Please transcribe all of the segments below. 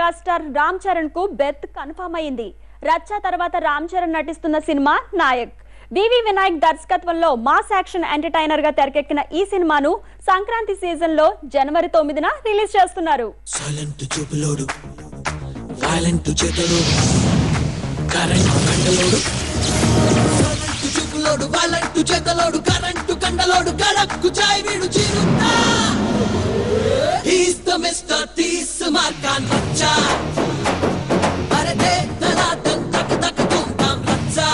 Megastar Ram Charan కు Beth confirm అయింది రచ్చ తర్వాత రామ్ చరణ్ నటిస్తున్న సినిమా నాయక్ వివి వినాయక్ దర్శకత్వంలో మాస్ యాక్షన్ ఎంటర్టైనర్ గా తెరకెక్కిన ఈ సినిమాను సంక్రాంతి సీజన్ లో జనవరి తొమ్మిదిన రిలీజ్ చేస్తున్నారు సైలెంట్ చూపులోడు వైలెంట్ చేతలోడు కరెంట్ కండలోడు సైలెంట్ చూపులోడు వైలెంట్ చేతలోడు కరెంట్ కండలోడు కడక్కు చాయ్ వీడు చిరుతా He's the Mr. తీస్ మార్కాన్ బచ్చా అరే దే దలాదన్ తక్ తక్ తుమ్ తామ్ రచ్చా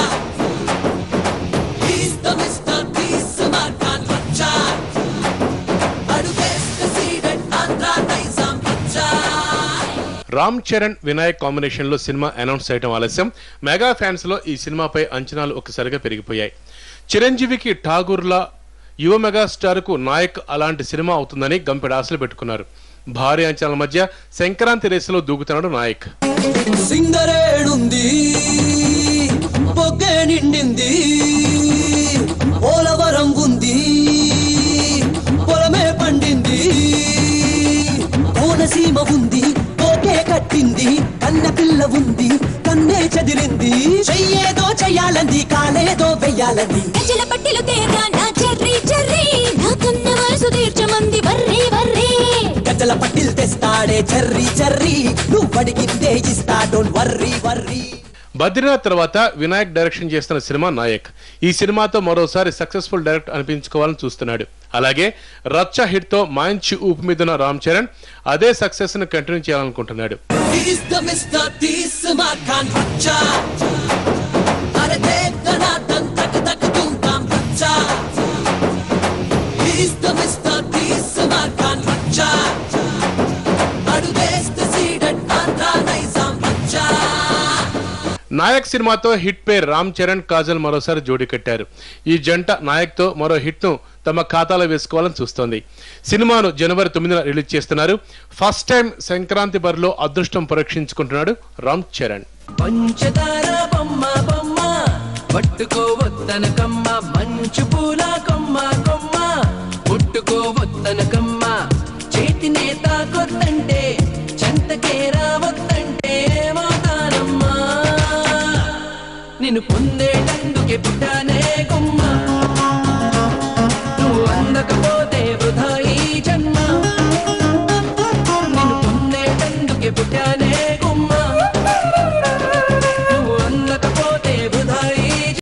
He's the Mr. తీస్ మార్కాన్ బచ్చా అడుగేస్తే సీడెడ్ ఆంధ్ర నైజాం బచ్చా రామ్ చరణ్ వినాయక్ కాంబినేషన్ లో సినిమా అనౌన్స్ చేయడం ఆలస్యం మెగా ఫ్యాన్స్ లో ఈ సినిమాపై అంచనాలు ఒకసారిగా పెరిగిపోయాయి చిరంజీవికి ఠాగూర్లా యువ మెగాస్టార్ కు నాయక్ అలాంటి సినిమా అవుతుందని గంపెడు ఆశలు పెట్టుకున్నారు భారీ అంచనాల మధ్య సంక్రాంతి రేసులో దూకుతున్నాడు నాయక్ సింగరేణుంది పొగ్గే నిండింది పోలవరం ఉంది పొలమే పండింది కోనసీమ ఉంది కోకే కట్టింది కన్న పిల్ల ఉంది కన్నే చదిరింది చెయ్యేదో చెయ్యాలంది కాలేదో వెయ్యాలంది గజల పట్టిలు తేగా నా చెర్రీ చెర్రీ నా కన్న వయసు తీర్చమంది వర్రీ వర్రీ గజల పట్టిల్ తెస్తాడే చర్రీ చర్రీ నువ్వు అడిగిందే ఇస్తా డోంట్ వర్రీ వర్రీ బద్రీనాథ్ తర్వాత వినాయక్ డైరెక్షన్ చేస్తున్న సినిమా నాయక్ ఈ సినిమాతో మరోసారి సక్సెస్ఫుల్ డైరెక్ట్ అనిపించుకోవాలని చూస్తున్నాడు అలాగే రచ్చ హిట్ తో మంచి ఊపు మీదున్న రామ్ చరణ్ అదే సక్సెస్ ను కంటిన్యూ చేయాలనుకుంటున్నాడు He's the Mr. తీస్ మార్కాన్ బచ్చా అరే దేవ్ దనాదన్ తక్ తక్ తుమ్ తామ్ బచ్చా He's the Mr. తీస్ మార్కాన్ బచ్చా అడుగేస్తే సీడెడ్ ఆంధ్ర నైజాం బచ్చా నాయక్ సినిమాతో హిట్ పేర్ రామ్ చరణ్ కాజల్ మరోసారి జోడీ కట్టారు ఈ జంట నాయక్ తో మరో హిట్ ను తమ ఖాతాలో వేసుకోవాలని చూస్తోంది సినిమాను జనవరి తొమ్మిదిన రిలీజ్ చేస్తున్నారు ఫస్ట్ టైం సంక్రాంతి బరిలో అదృష్టం పరీక్షించుకుంటున్నాడు రామ్ చరణ్ పంచదార బొమ్మ బొమ్మ పట్టుకోవద్దనకమ్మ మంచు పూల కొమ్మ కొమ్మ ముట్టుకోవద్దనకమ్మ చేతినే తాకొద్దంటే చెంతకే రావద్దంటే ఏమవుతానమ్మా నిన్ను పొంద